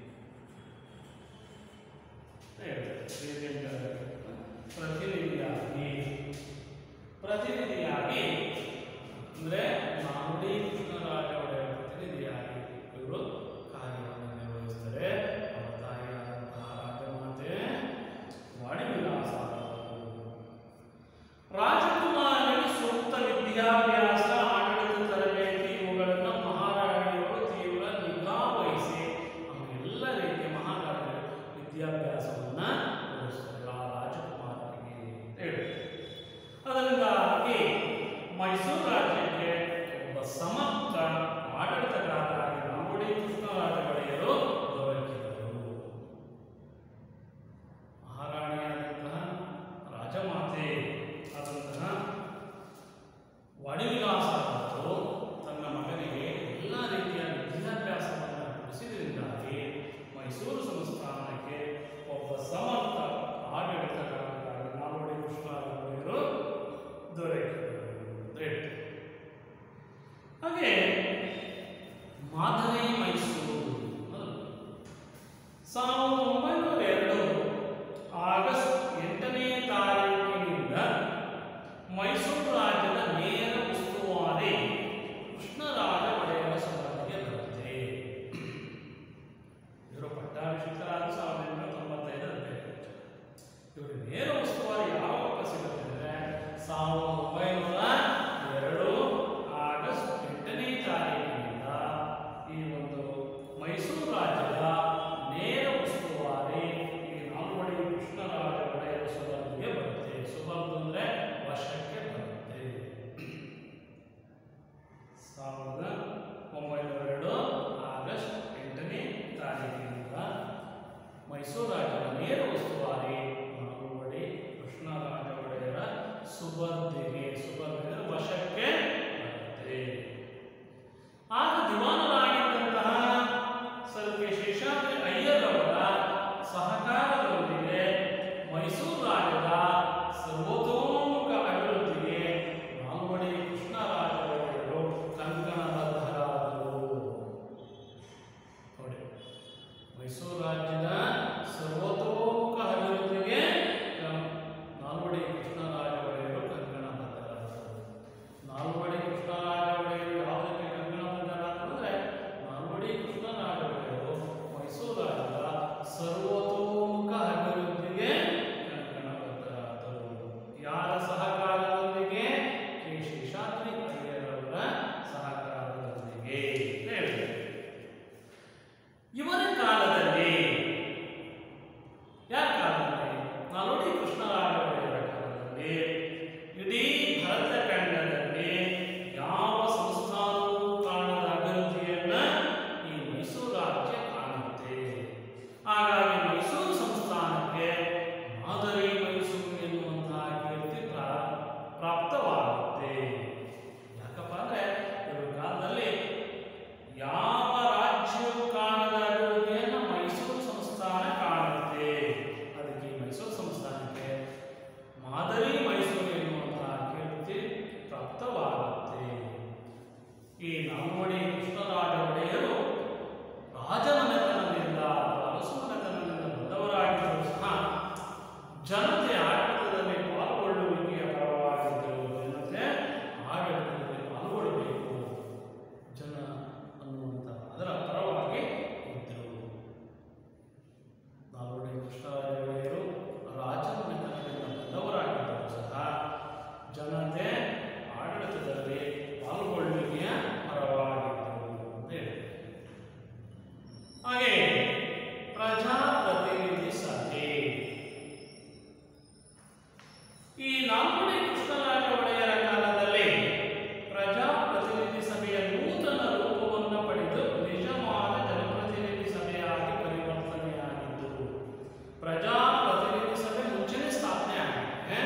ಅಂತ ಹೇಳ್ತಾರೆ. ರೀಜೆಂಟ್ ಅಂದ್ರೆ ಪ್ರತಿನಿಧಿಯಾಗಿ ಪ್ರತಿನಿಧಿಯಾಗಿ ಅಂದ್ರೆ ನಾಲ್ವಡಿ ಕೃಷ್ಣರಾಜ ಒಡೆಯರ ಪ್ರತಿನಿಧಿಯಾಗಿ ಇವರು ಕಾರ್ಯವನ್ನು ನಿರ್ವಹಿಸಿದರೆ ಅವರ ತಾಯಿಯಾದಂತಹ ರಾಜಮಾತೆ ವಾಣಿವಿಲಾಸ ಅವರು. ರಾಜಕುಮಾರನಿಗೆ ಸೂಕ್ತ ವಿದ್ಯಾಭ್ಯಾಸ ಆಡಳಿತ ತರಬೇತಿ ಇವುಗಳನ್ನು ಮಹಾರಾಣಿಯವರು ತೀವ್ರ ನಿಗಾ ವಹಿಸಿ ಅವನೆಲ್ಲ ರೀತಿಯ ಮಹಾರಾಣಿಯರು ವಿದ್ಯಾಭ್ಯಾಸವನ್ನ ಕೊಡಿಸ್ತಾರೆ ಆ ರಾಜಕುಮಾರನಿಗೆ ಅಂತ ಹೇಳಿ ಅದರಿಂದಾಗಿ ಮೈಸೂರು ರಾಜ್ಯಕ್ಕೆ ಒಬ್ಬ ಸಮರ್ಥ ಆಡಳಿತಗಾರರಾಗಿ ನಾಲ್ವಡಿ ಕೃಷ್ಣರಾಜ ಒಡೆಯರು ದೊರಕಿದರು ಮಹಾರಾಣಿಯಾದಂತಹ ರಾಜಮಾತೆ ಆದಂತಹ ವಾಣಿವಿಲಾಸ ಅವರು ತನ್ನ ಮಗನಿಗೆ ಎಲ್ಲ ರೀತಿಯ ವಿದ್ಯಾಭ್ಯಾಸವನ್ನು ಕೊಡಿಸಿದ್ರಿಂದಾಗಿ ಮೈಸೂರು ಸಂಸ್ಥಾನಕ್ಕೆ ಒಬ್ಬ ಸಮರ್ಥ ಆಡಳಿತಗಾರರಾಗಿ ನಾಲ್ವಡಿ ಕೃಷ್ಣರಾಜರು ದೊರಕಿದರು ಅಂತ ಹೇಳ್ತಾರೆ. ಹಾಗೆ ಮಾದರಿ ಮೈಸೂರು ಹೌದು. ಸಾವಿರದ ಒಂಬೈನೂರ ಎರಡು ಆಗಸ್ಟ್ ಎಂಟನೇ ತಾರೀಕಿನಿಂದ ಮೈಸೂರು ರಾಜ್ಯದ ನೇರ ಉಸ್ತುವಾರಿ ಕೃಷ್ಣರಾಜ ಒಡೆಯರ ಸಭಾಗೆ ಬರುತ್ತೆ ಇವರು ಪಟ್ಟಾಭಿಷಿಕ್ತರಾದ ಸಾವಿರದ ಎಂಟುನೂರ ತೊಂಬತ್ತೈದರಲ್ಲಿ ಇವರು ನೇರ ಉಸ್ತುವಾರಿ ಯಾವಾಗ ಸಿಗುತ್ತೆ ಅಂದ್ರೆ ಸಾವಿರದ ಒಂಬೈನೂರ ಎರಡು ಆಗಸ್ಟ್ ಎಂಟನೇ ತಾರೀಕಿನಿಂದ ಈ ಒಂದು ಮೈಸೂರು ರಾಜ್ಯದ ನೇರ ಉಸ್ತುವಾರಿ ಈ ನಾಲ್ವಡಿ ಕೃಷ್ಣರಾಜ ಒಡೆಯರ ಸುಬರ್ದಿಗೆ ಬರುತ್ತೆ ಸುಬರ್ದು ಅಂದ್ರೆ ವಶಕ್ಕೆ ಬರುತ್ತೆ ಸಾವಿರದ ಒಂಬೈನೂರ ಎರಡು ಆಗಸ್ಟ್ ಎಂಟನೇ ತಾರೀಕಿನಿಂದ ಮೈಸೂರು ರಾಜ್ಯದ ನೇರ ಉಸ್ತುವಾರಿ ನಾಲ್ವಡಿ ಕೃಷ್ಣರಾಜ ಒಡೆಯರ ಸುಬರ್ದಿಗೆ ಸುಬರ್ದಿಗೆ ವಶಕ್ಕೆ ಬರುತ್ತೆ ಆಗ ದಿವಾನರಾಗಿದ್ದಂತಹ ಸರ್ ಕೆ ಶೇಷಾದ್ರಿ ಅಯ್ಯರವರ ಸಹಕಾರದೊಂದಿಗೆ ಮೈಸೂರು ರಾಜ್ಯದ ಸರ್ವತೋಮುಖ ಅಭಿವೃದ್ಧಿಗೆ ನಾಲ್ವಡಿ ಕೃಷ್ಣರಾಜ ಒಡೆಯರು ಕಂಕಣಬದ್ಧರಾದರು ನೋಡಿ ಮೈಸೂರು ರಾಜ್ಯದ ಸರ್ವತೋಮುಖ ಅಭಿವೃದ್ಧಿಗೆ ಕ- ನಾಲ್ವಡಿ ಈ ನಾಲ್ಕನೇ ಕೃಷ್ಣರಾಜ ಒಡೆಯರ ಕಾಲದಲ್ಲಿ ಪ್ರಜಾಪ್ರತಿನಿಧಿ ಸಭೆಯ ನೂತನ ರೂಪವನ್ನು ಪಡೆದು ನಿಜವಾದ ಜನಪ್ರತಿನಿಧಿ ಸಭೆಯಾಗಿ ಪರಿವರ್ತನೆಯಾಗಿದ್ದು ಪ್ರಜಾಪ್ರತಿನಿಧಿ ಸಭೆ ಮುಂಚೆನೇ ಸ್ಥಾಪನೆ ಆಗಿದೆ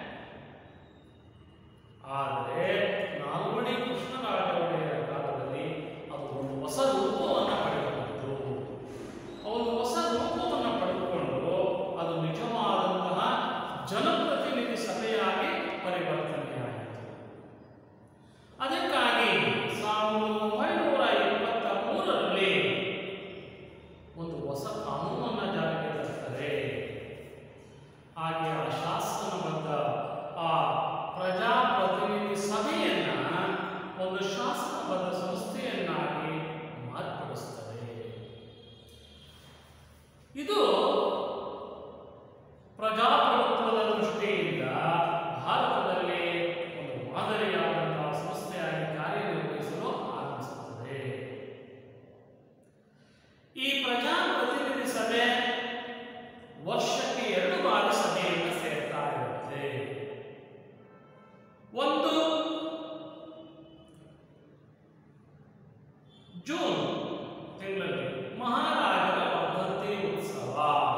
ಆದರೆ ನಾಲ್ವಡಿ ಕೃಷ್ಣರಾಜ ಒಡೆಯರ ಕಾಲದಲ್ಲಿ ಅದು ಒಂದು ಹೊಸ ರೂಪವನ್ನು ಪಡೆದುಕೊಂಡಿತು ಒಂದು ಹೊಸ ರೂಪವನ್ನು ಪಡೆದುಕೊಂಡು ಅದು ನಿಜವಾದಂತಹ ಜನಪ್ರತಿನಿಧಿ ಸಭೆಯಾಗಿ ಪರಿವರ್ತನೆಯಾಯಿತು ಅದಕ್ಕಾಗಿ ಸಾವಿರದ ಒಂಬೈನೂರ ಇಪ್ಪತ್ತ ಮೂರರಲ್ಲಿ ಒಂದು ಹೊಸ ಕಾನೂನನ್ನು ಜಾರಿಗೆ ತರ್ತಾರೆ ಹಾಗೆ ಆ ಶಾಸನಬದ್ಧ ಆ ಪ್ರಜಾಪ್ರತಿನಿಧಿ ಸಭೆಯನ್ನ ಒಂದು ಶಾಸನಬದ್ಧ ಸಂಸ್ಥೆಯನ್ನಾಗಿ ಮಾರ್ಪಡಿಸುತ್ತದೆ ಇದು ಪ್ರಜಾಪ್ರಭುತ್ವದ ದೃಷ್ಟಿಯಿಂದ ಭಾರತದಲ್ಲಿ ಒಂದು ಮಾದರಿಯಾದಂತಹ ಸಂಸ್ಥೆಯಾಗಿ ಕಾರ್ಯನಿರ್ವಹಿಸಲು ಆರಂಭಿಸುತ್ತದೆ ಈ ಪ್ರಜಾಪ್ರತಿನಿಧಿ ಸಭೆ ವರ್ಷಕ್ಕೆ ಎರಡು ಬಾರಿ ಸಭೆಯನ್ನು ಸೇರ್ತಾ ಇರುತ್ತೆ ಒಂದು ಜೂನ್ ತಿಂಗಳಲ್ಲಿ ಮಹಾರಾಜರ ವರ್ಧಂತಿ ಉತ್ಸವ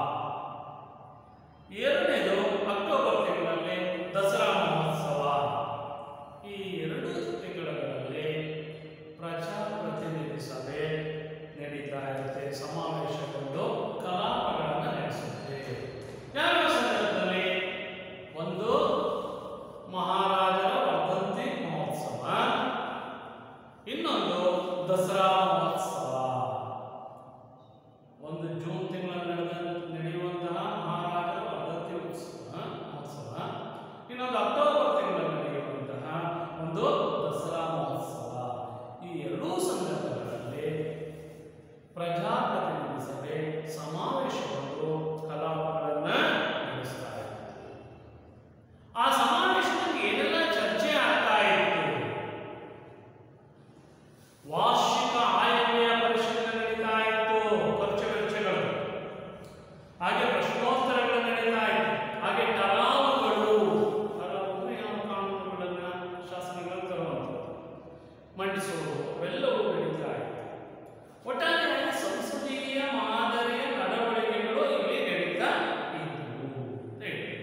ಎರಡನೇದು ಅಕ್ಟೋಬರ್ ತಿಂಗಳಲ್ಲಿ ದಸರಾ ಮಹೋತ್ಸವ ಈ ಎರಡು ತಿಂಗಳಲ್ಲಿ ಪ್ರಜಾಪ್ರತಿನಿಧಿ ಸಭೆ ನಡೀತಾ ಇರುತ್ತೆ ಸಮಾವೇಶಗೊಂಡು ಕಲಾಪಗಳನ್ನು ನಡೆಸುತ್ತೆ ಯಾವ ಸಂದರ್ಭದಲ್ಲಿ ಒಂದು ಮಹಾರಾಜರ ವರ್ಧಂತಿ ಮಹೋತ್ಸವ ಇನ್ನೊಂದು ದಸರಾ ಮಹೋತ್ಸವ ಒಂದು ಜೂನ್ ತಿಂಗಳಲ್ಲಿ ನಡೆದ ನಡೆಯುವಂತಹ ಮಹಾರಾಜರ ವರ್ಧಂತಿ ಉತ್ಸವ ಮಹೋತ್ಸವ ಇನ್ನೊಂದು ಅಕ್ಟೋಬರ್ ತಿಂಗಳಲ್ಲಿ ನಡೆಯುವಂತಹ ಒಂದು ದಸರಾ ಮಹೋತ್ಸವ ಈ ಎರಡೂ ಸಂದರ್ಭಗಳಲ್ಲಿ ಪ್ರಜಾಪ್ರತಿನಿಧಿ ಸಭೆ ಸಮಾವೇಶಗೊಂಡು ಕಲಾಪಗಳನ್ನು ನಡೆಸ್ತಾರೆ ಆ ಸಮಾವೇಶದಲ್ಲಿ ಏನೆಲ್ಲ ಚರ್ಚೆ ಆಗ್ತಾ ಇತ್ತು ವಾರ್ಷಿಕ ಆಯವ್ಯಯ ಪರಿಶೀಲನೆ ನಡೀತಾ ಇತ್ತು ಖರ್ಚು ವೆಚ್ಚಗಳು ಹಾಗೆ ಪ್ರಶ್ನೋತ್ತರಗಳು ನಡೀತಾ ಇತ್ತು ಹಾಗೆ ಕಲಾವುಗಳು ಕಲಾವು ಅಂದ್ರೆ ಯಾವ ಕಾನೂನುಗಳನ್ನ ಶಾಸನಗಳನ್ನು ತರುವಂಥದ್ದು ಮಂಡಿಸುವುದು ಅವೆಲ್ಲವೂ ನಡೀತಾ ಇತ್ತು ಒಟ್ಟಾರೆಯಾಗಿ ಸಂಸದೀಯ ಮಾದರಿಯ ನಡವಳಿಕೆಗಳು ಇಲ್ಲಿ ನಡೀತಾ ಇದ್ದವು ಅಂತ ಹೇಳಿ.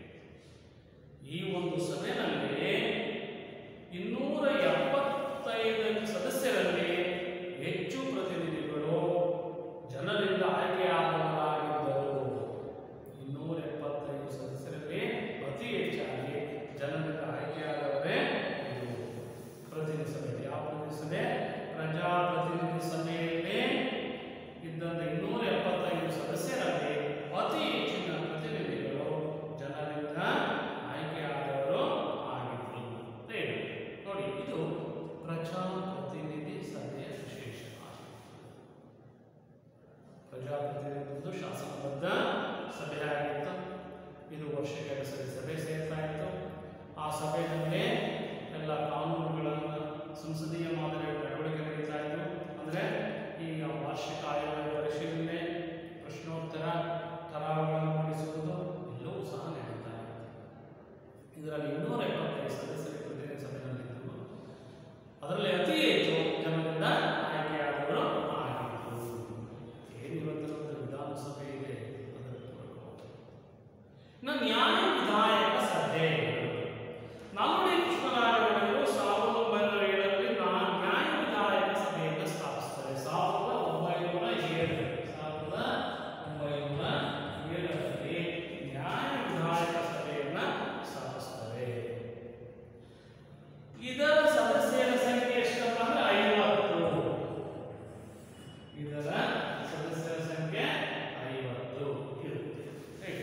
ಈ ಒಂದು ಸಭೆಯಲ್ಲಿ ಇನ್ನೂರ ಎಪ್ಪತ್ತೈದು ಸದಸ್ಯರಲ್ಲಿ ಹೆಚ್ಚು ಪ್ರತಿನಿಧಿಗಳು ಜನರಿಂದ ಆಯ್ಕೆಯಾದವರಾಗಿದ್ದರು ಇನ್ನೂರ ಎಪ್ಪತ್ತೈದು ಸದಸ್ಯರಲ್ಲಿ ಅತಿ ಹೆಚ್ಚಾಗಿ ಜನರಿಂದ ಆಯ್ಕೆಯಾದವರೇ ಇದು ಪ್ರತಿನಿಧಿ ಸಭೆ ಯಾವ ಪ್ರತಿನಿಧಿ ಸಭೆ ಪ್ರಜಾಪ್ರತಿನಿಧಿ ಸಭೆಯಲ್ಲಿ ಇದ್ದಂತ ಇನ್ನೂರ ಎಪ್ಪತ್ತೈದು ಸದಸ್ಯರಲ್ಲಿ ಅತಿ ಹೆಚ್ಚಿನ ಪ್ರತಿನಿಧಿಗಳು ಜನರಿಂದ ಆಯ್ಕೆಯಾದವರು ಆಗಿದ್ರು ಅಂತ ಹೇಳಿ ನೋಡಿ ಇದು ಪ್ರಜಾಪ್ರತಿನಿಧಿ ಸಭೆಯ ವಿಶೇಷ ಪ್ರಜಾಪ್ರತಿನಿಧಿ ಶಾಸನಬದ್ಧ ಸಭೆ ಆಗಿತ್ತು ಇದು ವರ್ಷಕ್ಕೆ ಎರಡು ಸರಿ ಸಭೆ ಸೇರ್ತಾ ಇತ್ತು ಆ ಸಭೆಯಲ್ಲಿ ಎಲ್ಲ ಕಾನೂನುಗಳನ್ನು ಸಂಸದೀಯ ಮಾದರಿಯ ನಡವಳಿಕೆ ನಡೀತಾ ಇತ್ತು ಅಂದರೆ ಈ ವಾರ್ಷಿಕ ಆಯವ್ಯಯ ಪರಿಶೀಲನೆ ಪ್ರಶ್ನೋತ್ತರ ಕಲಾಪಗಳನ್ನು ಮಂಡಿಸುವುದು ಎಲ್ಲವೂ ಸಹ ನಡೀತಾ ಇತ್ತು ಇದರಲ್ಲಿ ಇನ್ನೂರ ಎಪ್ಪತ್ತೈದು ಸದಸ್ಯರ ಪ್ರತಿನಿಧಿ ಸಭೆಯಲ್ಲಿದ್ದರು ಅದರಲ್ಲಿ ಅತಿ ಹೆಚ್ಚು ಜನರಿಂದ ಆಯ್ಕೆಯಾದವರು ಆಗಿತ್ತು ಏನಿವತ್ತಿನ ಒಂದು ವಿಧಾನಸಭೆ ಇದೆ ಅದರ ಪೂರಕವಾದ ಇನ್ನು ನ್ಯಾಯ ವಿಧಾಯಕ ಸಭೆ ನಾಲ್ವಡಿ ಕೃಷ್ಣರಾಜ ಒಡೆಯರು ಸಾವಿರದ ಒಂಬೈನೂರ ಏಳರಲ್ಲಿ ನಾ- ನ್ಯಾಯ ವಿಧಾಯಕ ಸಭೆಯನ್ನು ಸ್ಥಾಪಿಸ್ತಾರೆ ಸಾವಿರದ ಒಂಬೈನೂರ ಏಳು ಸಾವಿರದ ಒಂಬೈನೂರ ಏಳರಲ್ಲಿ ನ್ಯಾಯ ವಿಧಾಯಕ ಸಭೆಯನ್ನ ಸ್ಥಾಪಿಸ್ತಾರೆ ಇದರ ಸದಸ್ಯರ ಸಂಖ್ಯೆ ಎಷ್ಟಪ್ಪ ಅಂದ್ರೆ ಐವತ್ತು ಇದರ ಸದಸ್ಯರ ಸಂಖ್ಯೆ ಐವತ್ತು ಇರುತ್ತೆ ಹೇಳಿ.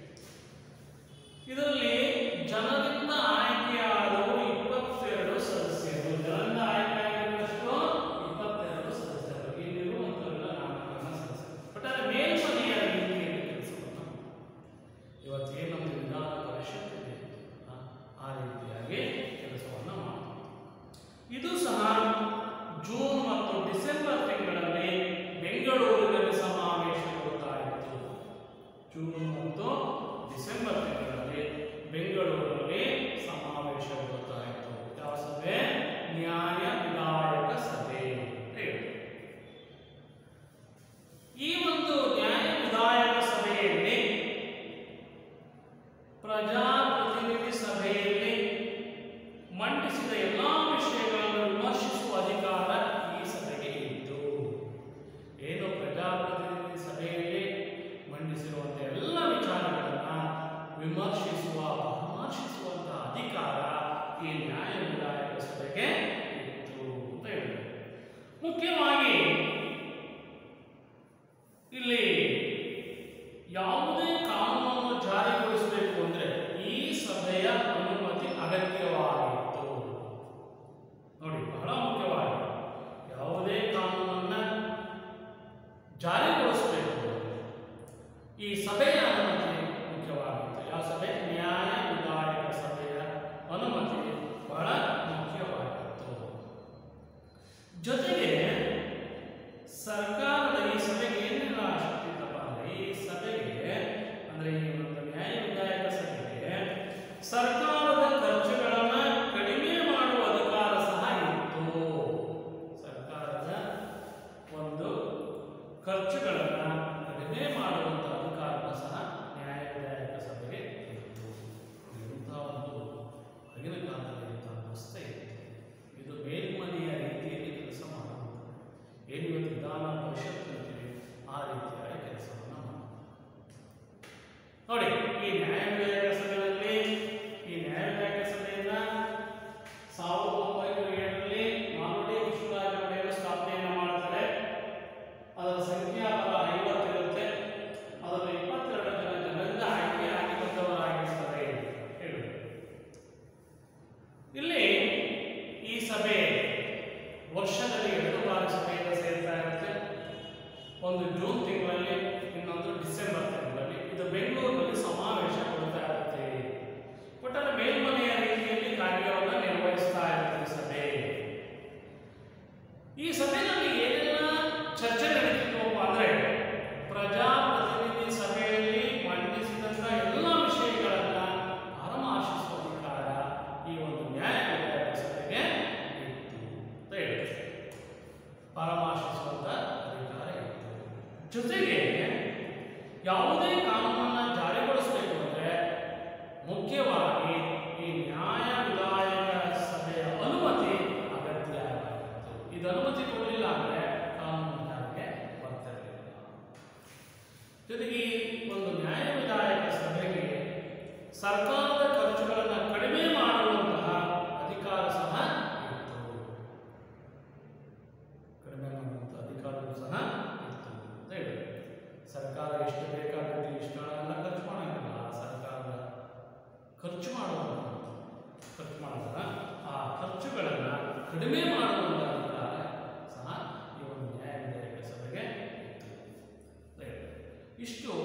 ಇದರಲ್ಲಿ ಜನರಿಂದ ಆಯ್ಕೆಯಾದವರು ಇಪ್ಪತ್ತೆರಡು ಸದಸ್ಯರು ಜನರಿಂದ ಆಯ್ಕೆಯಾಗಿರುವಷ್ಟು ಇಪ್ಪತ್ತೆರಡು ಸದಸ್ಯರು ಇಲ್ಲಿರುವಂತವರೆಲ್ಲ ನಾಲ್ಕು ಜನ ಸದಸ್ಯರು ಬಟ್ ಅದರ ಮೇಲ್ಮನೆಯ ರೀತಿಯಲ್ಲಿ ಕೆಲಸವನ್ನು ಇವತ್ತೇನು ನಮ್ಮ ವಿಧಾನ ಪರಿಷತ್ ಇದೆ ಆ, ಆ ರೀತಿಯಾಗಿ ಕೆಲಸವನ್ನು ಮಾಡ್ತಾರೆ ಇದು ಸಹ ಜೂನ್ ಮತ್ತು ಡಿಸೆಂಬರ್ ತಿಂಗಳಲ್ಲಿ ಬೆಂಗಳೂರಿನಲ್ಲಿ ಸಮಾವೇಶಗೊಳ್ತಾ ಇತ್ತು ಜೂನ್ ಮತ್ತು ಡಿಸೆಂಬರ್ ತಿಂಗಳಲ್ಲಿ ಬೆಂಗಳೂರು ಪ್ರಜಾಪ್ರತಿನಿಧಿ ಸಭೆಯಲ್ಲಿ ಮಂಡಿಸಿದ ಎಲ್ಲಾ ವಿಷಯಗಳನ್ನು ವಿಮರ್ಶಿಸುವ ಅಧಿಕಾರ ಈ ಸಭೆಗೆ ಇತ್ತು ಏನು ಪ್ರಜಾಪ್ರತಿನಿಧಿ ಸಭೆಯಲ್ಲಿ ಮಂಡಿಸಿರುವಂಥ ಎಲ್ಲ ವಿಚಾರಗಳನ್ನು ವಿಮರ್ಶಿಸುವ ಪರಾಮರ್ಶಿಸುವಂತಹ ಅಧಿಕಾರ ಈ ನ್ಯಾಯ ವಿಧಾಯಕ ಸಭೆಗೆ ಇತ್ತು ಅಂತ ಹೇಳಿದ್ರು ಮುಖ್ಯವಾಗಿ ಇಲ್ಲಿ ಯಾವುದೇ ಕಾನೂನನ್ನು ಜಾರಿಗೊಳಿಸಬೇಕು ಅಂದ್ರೆ ಈ ಸಭೆಯ ಅನುಮತಿ ಅಗತ್ಯವಾಗಿತ್ತು ನೋಡಿ ಬಹಳ ಮುಖ್ಯವಾಗಿ ಯಾವುದೇ ಕಾನೂನನ್ನ ಜಾರಿಗೊಳಿಸಬೇಕು ಈ ಸಭೆಯ ಅನುಮತಿ ಮುಖ್ಯವಾಗಿತ್ತು ಯಾವ ಸಭೆ ನ್ಯಾಯ ವಿಧಾಯಕ ಸಭೆಯ ಅನುಮತಿ ಬಹಳ ಮುಖ್ಯವಾಗಿತ್ತು ಜೊತೆಗೆ ಸರ್ಕಾರದ ಈ ಸಭೆಗೆ ಏನೆಲ್ಲ ಶಕ್ತಿ ಇತ್ತಪ್ಪ ಅಂದ್ರೆ ಈ ಸಭೆಗೆ ಅಂದ್ರೆ ಈ ಒಂದು ನ್ಯಾಯ ವಿಧಾಯಕ ಸಭೆಗೆ ಸರ್ಕಾರದ ಖರ್ಚುಗಳನ್ನ ಕಡಿಮೆ ಮಾಡುವ ಅಧಿಕಾರ ಸಹ ಇತ್ತು ಸರ್ಕಾರದ ಒಂದು ಖರ್ಚುಗಳನ್ನ ಕಡಿಮೆ ಮಾಡುವಂತ ಅಧಿಕಾರ ಸಹ ನ್ಯಾಯ ವಿಧಾಯಕ ಸಭೆಗೆ ಇತ್ತು ಇಂತಹ ಒಂದು ಆಗಿನ ಕಾಲದಲ್ಲಿ ಇಂತಹ ವ್ಯವಸ್ಥೆ ಇತ್ತು ಇದು ಮೇಲ್ಮನೆಯ ರೀತಿಯಲ್ಲಿ ಕೆಲಸ ಮಾಡುವುದು ಏನು ಇವತ್ತು ವಿಧಾನ ಪರಿಷತ್ ಅಂತೀವಿ ಆ ರೀತಿಯಾಗಿ ಕೆಲಸವನ್ನು ಮಾಡುವುದು ನೋಡಿ ಈ ನ್ಯಾಯ ವಿಧಾಯಕ ಸಭೆಯಲ್ಲಿ ಈ ನ್ಯಾಯ ವಿಧಾಯಕ ಸಭೆಯನ್ನ ಸಾವಿರದ ಒಂಬೈನೂರ ಏಳರಲ್ಲಿ ನಾಲ್ವಡಿ ಕೃಷ್ಣರಾಜ ಒಡೆಯರು ಸ್ಥಾಪನೆಯನ್ನು ಮಾಡ್ತಾರೆ ಅದರ ಸಂಖ್ಯಾಬಲ ಐವತ್ತಿರುತ್ತೆ ಅದರಲ್ಲಿ ಇಪ್ಪತ್ತೆರಡು ಜನ ಜನರಿಂದ ಆಯ್ಕೆ ಆಗಿ ಬಂದವರಾಗಿರ್ತಾರೆ ಹೇಳಿ ಇಲ್ಲಿ ಈ ಸಭೆ ವರ್ಷದಲ್ಲಿ ಎರಡು ಬಾರಿ ಸಭೆಯನ್ನು ಸೇರ್ತಾ ಇರುತ್ತೆ ಒಂದು ಜೂನ್ ತಿಂಗಳಲ್ಲಿ ಇನ್ನೊಂದು ಡಿಸೆಂಬರ್ ತಿಂಗಳಲ್ಲಿ ಇದು ಬೆಂಗಳೂರಿನಲ್ಲಿ ಸಮಾವೇಶ ಕೊಡ್ತಾ ಇರುತ್ತೆ ಒಟ್ಟಾರೆ ಮೇಲ್ಮನೆಯ ರೀತಿಯಲ್ಲಿ ಕಾರ್ಯವನ್ನು ನಿರ್ವಹಿಸ್ತಾ ಇರುತ್ತೆ ಸಭೆ ಈ ಸಭೆಯಲ್ಲಿ ಏನೆಲ್ಲ ಚರ್ಚೆ ನಡೀತಿದ್ವಪ್ಪ ಅಂದ್ರೆ ಪ್ರಜಾಪ್ರತಿನಿಧಿ ಸಭೆಯಲ್ಲಿ ಮಂಡಿಸಿದಂತ ಎಲ್ಲ ವಿಷಯಗಳನ್ನ ಪರಾಮರ್ಶಿಸುವ ಅಧಿಕಾರ ಈ ಒಂದು ನ್ಯಾಯ ವಿಧಾಯಕ ಸಭೆಗೆ ಇತ್ತು ಅಂತ ಹೇಳ್ತಾರೆ ಪರಾಮರ್ಶಿಸುವಂತ ಅಧಿಕಾರ ಇತ್ತು ಜೊತೆಗೆ ಯಾವುದೇ ಕಾನೂನನ್ನ ಜಾರಿಗೊಳಿಸಬೇಕು ಅಂದ್ರೆ ಮುಖ್ಯವಾಗಿ ಈ ನ್ಯಾಯ ವಿಧಾಯಕ ಸಭೆಯ ಅನುಮತಿ ಅಗತ್ಯ ಆಗಿತ್ತು ಇದು ಅನುಮತಿ ಕೊಡಲಿಲ್ಲ ಅಂದ್ರೆ ಕಾನೂನು ಜಾರಿಗೆ ಬರ್ತಿರಲಿಲ್ಲ ಜೊತೆಗೆ ಈ ಒಂದು ನ್ಯಾಯ ವಿಧಾಯಕ ಸಭೆಗೆ ಸರ್ಕಾರದ ಖರ್ಚುಗಳನ್ನು ಕಡಿಮೆ ಮಾಡುವಂತಹ ಅಧಿಕಾರ ಸಹ ಇತ್ತು ಕಡಿಮೆ ಮಾಡುವಂತಹ ಅಧಿಕಾರಗಳು ಸಹ ಇತ್ತು ಅಂತ ಹೇಳಿ ಸರ್ಕಾರ ಎಷ್ಟು ಬೇಕಾಗುತ್ತೆ ಇಷ್ಟು ಹಣವೆಲ್ಲ ಖರ್ಚು ಮಾಡೋಂಗಿಲ್ಲ ಸರ್ಕಾರದ ಖರ್ಚು ಮಾಡುವಂತ ಖರ್ಚು ಮಾಡಿದಾಗ ಆ ಖರ್ಚುಗಳನ್ನು ಕಡಿಮೆ ಮಾಡುವಂತ ಅಧಿಕಾರ ಸಹ ಈ ಒಂದು ನ್ಯಾಯ ವಿಧಾಯಕ ಸಭೆಗೆ ಇತ್ತು ಅಂತ ಹೇಳಿ. ಇಷ್ಟು